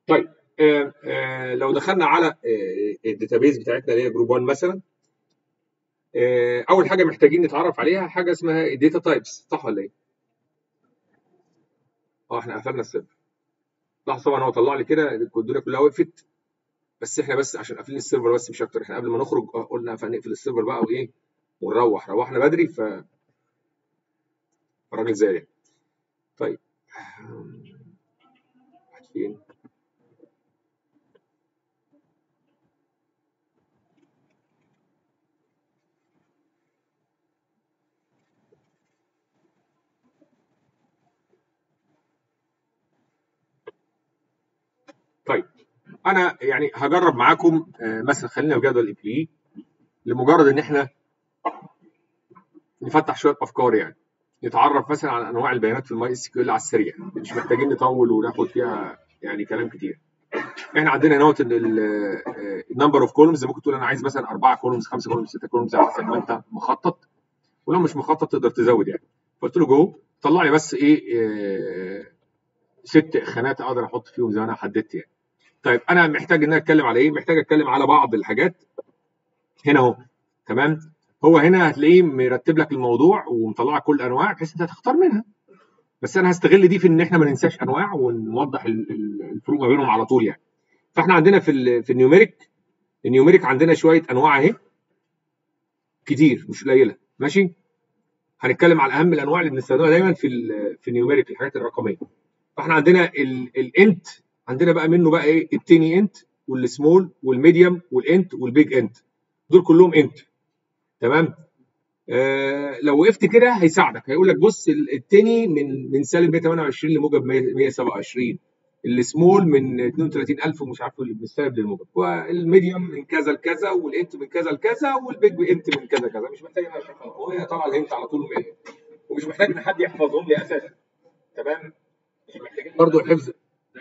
طيب آه آه لو دخلنا على آه الداتابيز بتاعتنا اللي هي جروب 1 مثلا آه اول حاجه محتاجين نتعرف عليها حاجه اسمها الداتا تايبس صح ولا ايه؟ اه احنا قفلنا السيرفر لاحظ طبعا هو طلع لي كده الكودونه كلها وقفت بس احنا بس عشان قافلين السيرفر بس مش اكتر احنا قبل ما نخرج آه، قلنا فنقفل السيرفر بقى وايه ونروح روحنا بدري ف الراجل زي طيب واحد فين طيب انا يعني هجرب معاكم آه، مثلا خلينا في جدول الاي لمجرد ان احنا نفتح شويه افكار يعني نتعرف مثلا على انواع البيانات في الماي اس كيو ال على السريع مش محتاجين نطول وناخد فيها يعني كلام كتير احنا عندنا نوت ان النمبر اوف كولومز ممكن تقول انا عايز مثلا اربعه كولومز خمسه كولومز سته كولومز على حسب ما انت مخطط ولو مش مخطط تقدر تزود يعني قلت له جو طلع لي بس ايه آه، ست خانات اقدر احط فيهم زي ما انا حددت يعني طيب انا محتاج ان انا اتكلم على ايه محتاج اتكلم على بعض الحاجات هنا اهو تمام هو هنا هتلاقيه مرتب لك الموضوع ومطلع لك كل الانواع بحيث انت تختار منها بس انا هستغل دي في ان احنا ما ننساش انواع ونوضح ال- ال- الفروق ما بينهم على طول يعني فاحنا عندنا في ال في النيوميريك النيوميريك عندنا شويه انواع اهي كتير مش قليله ماشي هنتكلم على اهم الانواع اللي بنستخدمها دايما في ال في النيوميريك الحاجات الرقميه فاحنا عندنا الانت عندنا بقى منه بقى ايه التيني انت والسمول والميديوم والانت والبيج انت دول كلهم انت تمام آه لو وقفت كده هيساعدك هيقول لك بص ال- التاني من من سالب 128 لموجب 127 السمول من 32000 ومش عارف من السالب للموجب والميديوم من كذا لكذا والانت من كذا لكذا والبيج انت من كذا لكذا مش محتاج ان انا اشرحها هو طبعا الانت على طول من ومش محتاج ان حد يحفظهم لي اساسا تمام مش محتاجين برضه الحفظ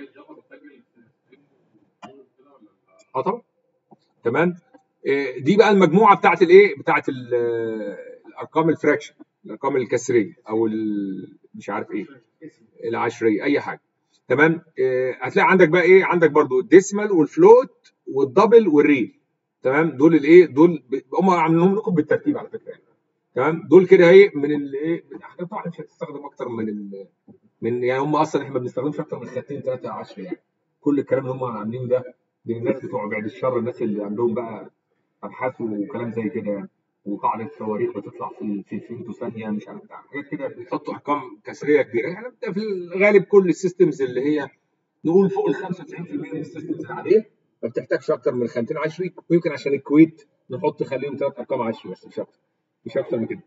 اه طبعا تمام آه، دي بقى المجموعه بتاعت الايه بتاعت ال- آه، الارقام الفراكشن الارقام الكسريه او ال- مش عارف ايه العشريه اي حاجه تمام آه، هتلاقي عندك بقى ايه عندك برضو الديسمال والفلوت والدبل والريل تمام دول الايه دول ب- هم عاملينهم لكم بالترتيب على فكره يعني تمام دول كده ايه من الايه من احنا طبعا مش هتستخدم اكتر من ال من يعني هم اصلا احنا ما بنستخدمش اكتر من خطين ثلاثه 10 يعني كل الكلام اللي هم عاملينه ده للناس بتوع بعد الشر الناس اللي عندهم بقى ابحاث وكلام زي كده يعني وقاعده صواريخ بتطلع في في فيمتو ثانيه مش عارف بتاع حاجات كده بيحطوا ارقام كسريه كبيره احنا بنبدأ في الغالب كل السيستمز اللي هي نقول فوق ال 95% من السيستمز العاديه ما بتحتاجش اكتر من خانتين 10 ويمكن عشان الكويت نحط خليهم ثلاث ارقام 10 بس مش اكتر مش اكتر من كده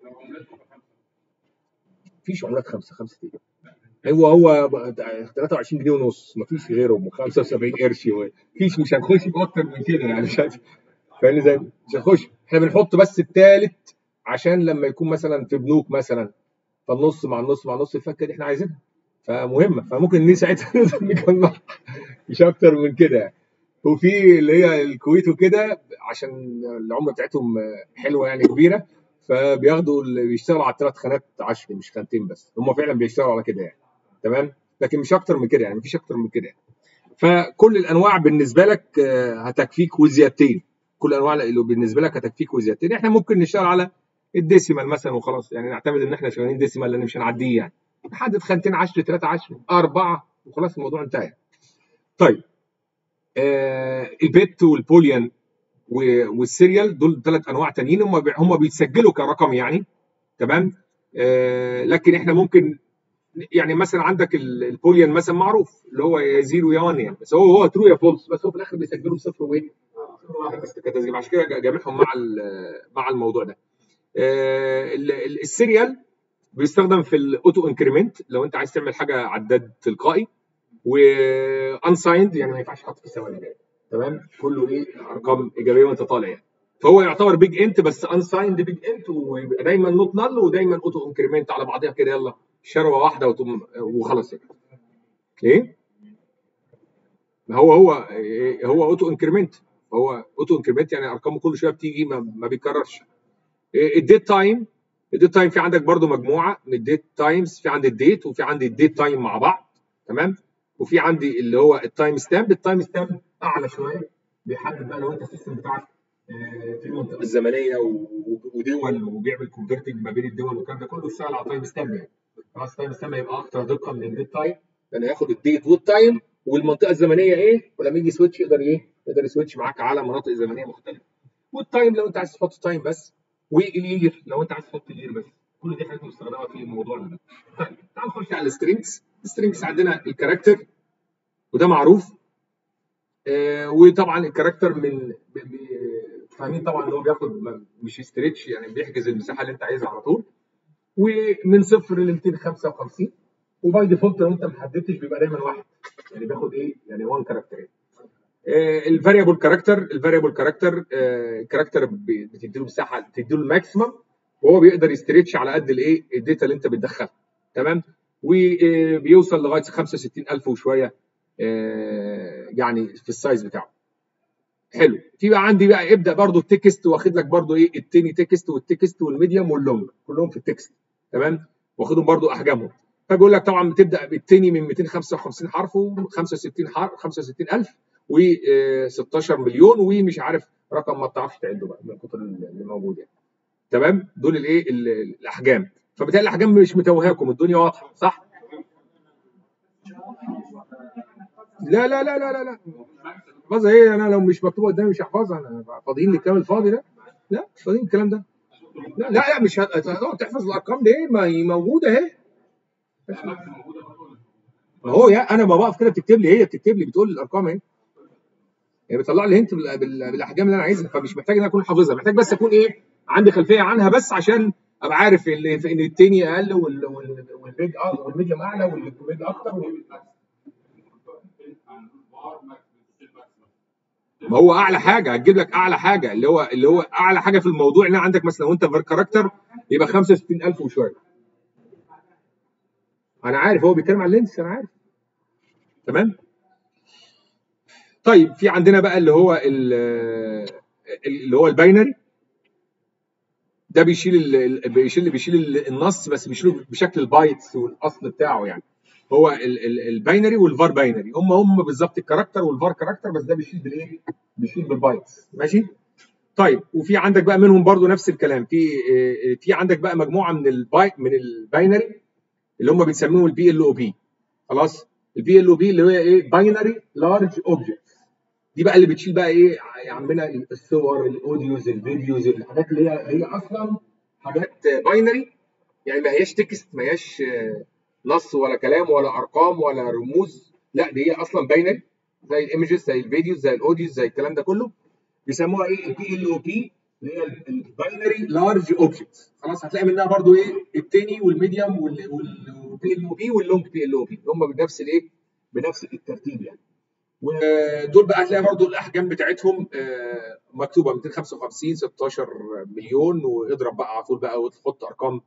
مفيش عملات خمسه خمسه ايه هو هو بقى 23 جنيه ونص مفيش غيرهم 75 قرش مفيش مش هنخش باكتر من كده يعني مش هت- فاهمني زي مش هنخش احنا بنحط بس الثالث عشان لما يكون مثلا في بنوك مثلا فالنص مع النص مع النص الفكه دي احنا عايزينها فمهمه فممكن دي ساعتها نقدر نجمع مش اكتر من كده يعني وفي اللي هي الكويت وكده عشان العمله بتاعتهم حلوه يعني كبيره فبياخدوا اللي بيشتغلوا على الثلاث خانات 10 مش خانتين بس هم فعلا بيشتغلوا على كده يعني تمام لكن مش اكتر من كده يعني مفيش اكتر من كده يعني. فكل الانواع بالنسبه لك آه، هتكفيك وزيادتين كل الانواع اللي بالنسبه لك هتكفيك وزيادتين احنا ممكن نشتغل على الديسيمال مثلا وخلاص يعني نعتمد ان احنا شغالين ديسيمال لان مش هنعديه يعني نحدد خانتين 10 3 10 4 وخلاص الموضوع انتهى طيب آه البت والبوليان و- والسيريال دول ثلاث انواع تانيين هم بي- هم بيتسجلوا كرقم يعني تمام آه لكن احنا ممكن يعني مثلا عندك ال- البوليان مثلا معروف اللي هو يا زيرو يا 1 يعني بس هو هو ترو يا فولس بس هو في الاخر بيسجلوا بصفر وايه؟ صفر واحد بس كتسجيل عشان كده جامعهم مع ال- مع الموضوع ده. آه، ال- ال- السيريال بيستخدم في الاوتو انكريمنت لو انت عايز تعمل حاجه عداد تلقائي وانسايند يعني ما ينفعش تحط فيه ثواني يعني. تمام كله ايه ارقام ايجابيه وانت طالع يعني فهو يعتبر بيج انت بس انسايند بيج انت ويبقى دايما نوت نل ودايما اوتو انكريمنت على بعضها كده يلا شروه واحده وتقوم وخلاص يعني. ايه؟ ما هو هو إيه، هو اوتو انكريمنت هو اوتو انكريمنت يعني ارقامه كل شويه بتيجي ما, ما بيتكررش إيه، الديت تايم الديت تايم في عندك برضو مجموعه من الديت تايمز في عندي الديت وفي عندي الديت تايم مع بعض تمام وفي عندي اللي هو التايم ستامب التايم ستامب اعلى شويه بيحدد بقى لو انت السيستم بتاعك آه، في المنطقه الزمنيه ودول وبيعمل كونفرتنج ما بين الدول والكلام ده كله بيشتغل على تايم ستامب يعني خلاص التايم ستامب هيبقى اكتر دقه من الديت تايم لان هياخد الديت والتايم والمنطقه الزمنيه ايه ولما يجي سويتش يقدر ايه يقدر يسويتش معاك على مناطق زمنيه مختلفه والتايم لو انت عايز تحط تايم بس والير لو انت عايز تحط الير بس كل دي حاجات مستخدمه في الموضوع ده طيب تعال نخش على السترينجز السترينجز عندنا الكاركتر وده معروف آه وطبعا الكاركتر من فاهمين طبعا ان هو بياخد مش ستريتش يعني بيحجز المساحه اللي انت عايزها على طول ومن صفر ل 255 وباي ديفولت لو انت ما حددتش بيبقى دايما واحد يعني بياخد ايه يعني 1 كاركتر الفاريبل كاركتر الفاريبل كاركتر الكاركتر بتدي له مساحه بتدي له الماكسيمم وهو بيقدر يستريتش على قد الايه الداتا اللي انت بتدخلها تمام وبيوصل لغايه 65000 وشويه يعني في السايز بتاعه حلو في بقى عندي بقى ابدا برضو التكست واخد لك برضو ايه التاني تكست والتكست والميديوم واللونج كلهم في التكست تمام واخدهم برضو احجامهم فبيقول لك طبعا بتبدا بالتاني من 255 حرف و65 حرف 65000 و16 مليون ومش عارف رقم ما بتعرفش تعده بقى من كتر اللي موجود يعني تمام دول الايه الاحجام فبالتالي الاحجام مش متوهاكم الدنيا واضحه صح لا لا لا لا لا لا احفظها ايه انا لو مش مكتوبه قدامي مش هحفظها انا فاضيين للكلام الفاضي ده لا مش فاضيين الكلام ده لا لا, لا مش هتقعد تحفظ الارقام دي ما هي موجوده اهي ما هو يا انا ما بقف كده بتكتب لي هي بتكتب لي بتقول لي الارقام اهي هي بتطلع لي هنت بالاحجام اللي انا عايزها فمش محتاج ان انا اكون حافظها محتاج بس اكون ايه عندي خلفيه عنها بس عشان ابقى عارف ان التاني اقل والبيج والميديوم اعلى والبيج اكتر ما هو اعلى حاجه هتجيب لك اعلى حاجه اللي هو اللي هو اعلى حاجه في الموضوع ان عندك مثلا لو انت فير كاركتر يبقى 65000 وشويه انا عارف هو بيتكلم عن اللينس انا عارف تمام طيب في عندنا بقى اللي هو اللي هو الباينري ده بيشيل بيشيل بيشيل النص بس بيشيله بشكل البايتس والاصل بتاعه يعني هو الباينري والفار باينري هم هم بالظبط الكاركتر والفار كاركتر بس ده بيشيل بالايه؟ بيشيل بالبايتس ماشي؟ طيب وفي عندك بقى منهم برضو نفس الكلام في في عندك بقى مجموعه من الباي من الباينري اللي هم بيسموهم البي ال او بي خلاص البي ال او بي اللي هي ايه باينري لارج اوبجكت دي بقى اللي بتشيل بقى ايه يا عمنا الصور الاوديوز الفيديوز الحاجات اللي هي هي اصلا حاجات باينري يعني ما هياش تكست ما هياش نص ولا كلام ولا ارقام ولا رموز لا دي هي اصلا باينري زي الايمجز زي الفيديوز زي الاوديوز زي الكلام ده كله بيسموها ايه البي ال او بي اللي هي الباينري لارج اوبجكتس خلاص هتلاقي منها برضو ايه التاني والميديوم والبي ال او بي واللونج بي ال او بي هم بنفس الايه بنفس الترتيب يعني ودول بقى هتلاقي برضو الاحجام بتاعتهم مكتوبه 255 16 مليون واضرب بقى على طول بقى وتحط ارقام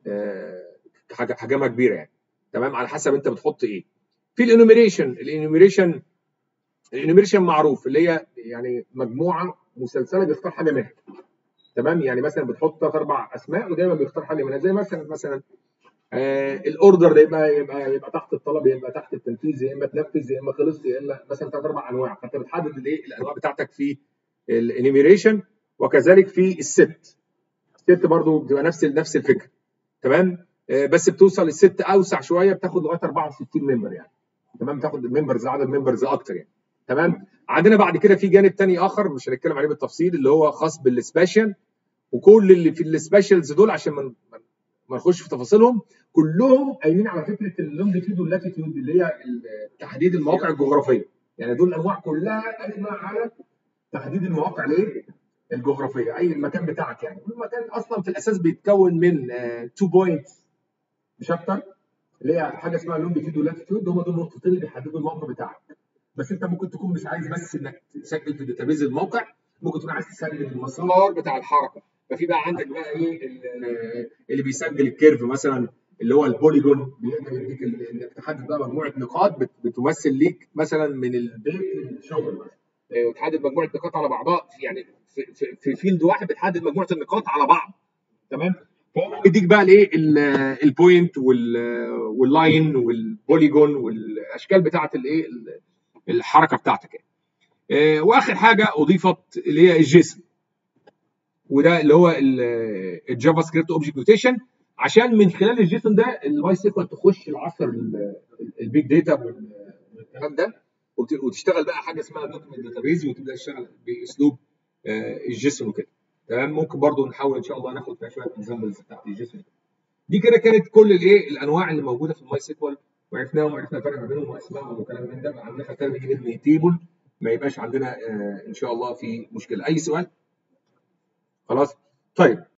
حجمها كبيره يعني تمام على حسب انت بتحط ايه في الانوميريشن الانوميريشن الانوميريشن معروف اللي هي يعني مجموعه مسلسله بيختار حاجه منها تمام يعني مثلا بتحط ثلاث اربع اسماء ودايما بيختار حاجه منها زي مثلا مثلا آه الاوردر ده يبقى يبقى يبقى تحت الطلب يبقى تحت التنفيذ يا اما تنفذ يا اما خلص يا اما مثلا ثلاث اربع انواع فانت بتحدد الايه الانواع بتاعتك في الانيميريشن وكذلك في الست الست برضو بتبقى نفس نفس الفكره تمام آه بس بتوصل الست اوسع شويه بتاخد لغايه 64 ممبر يعني تمام تاخد ممبرز عدد ممبرز اكتر يعني تمام عندنا بعد كده في جانب تاني اخر مش هنتكلم عليه بالتفصيل اللي هو خاص بالسبيشال وكل اللي في السبيشالز دول عشان ما ما نخش في تفاصيلهم كلهم قايمين على فكره اللونجيتيود واللاتيتيود اللي هي تحديد المواقع الجغرافيه يعني دول الانواع كلها قايمه على تحديد المواقع الايه الجغرافيه اي المكان بتاعك يعني كل مكان اصلا في الاساس بيتكون من تو بوينتس مش اكتر اللي هي حاجه اسمها لونجيتيود واللاتيتيود هم دول النقطتين اللي بيحددوا الموقع بتاعك بس انت ممكن تكون مش عايز بس انك تسجل في داتابيز الموقع ممكن تكون عايز تسجل المسار بتاع الحركه ففي بقى عندك بقى ايه اللي بيسجل الكيرف مثلا اللي هو البوليجون بيقدر يديك انك تحدد بقى مجموعه نقاط بتمثل ليك مثلا من البيت للشغل مثلا وتحدد مجموعه نقاط على بعضها يعني في, في, في فيلد واحد بتحدد مجموعه النقاط على بعض تمام فهو بيديك بقى الايه البوينت واللاين والبوليجون والاشكال بتاعه الايه الحركه بتاعتك يعني. واخر حاجه اضيفت اللي هي الجيسون وده اللي هو الجافا سكريبت اوبجكت نوتيشن عشان من خلال الجيسون ده الواي سيكوال تخش العصر البيج داتا والكلام ده وتشتغل بقى حاجه اسمها دوكيمنت داتابيز وتبدا تشتغل باسلوب الجيسون وكده تمام ممكن برضو نحاول ان شاء الله ناخد فيها شويه اكزامبلز بتاعت الجيسون دي كده كانت كل الايه الانواع اللي موجوده في الماي سيكوال وعرفناهم وعرفنا الفرق ما بينهم واسمائهم وكلام من ده عندنا خلينا نيجي نبني تيبل ما يبقاش عندنا آه ان شاء الله في مشكله اي سؤال خلاص طيب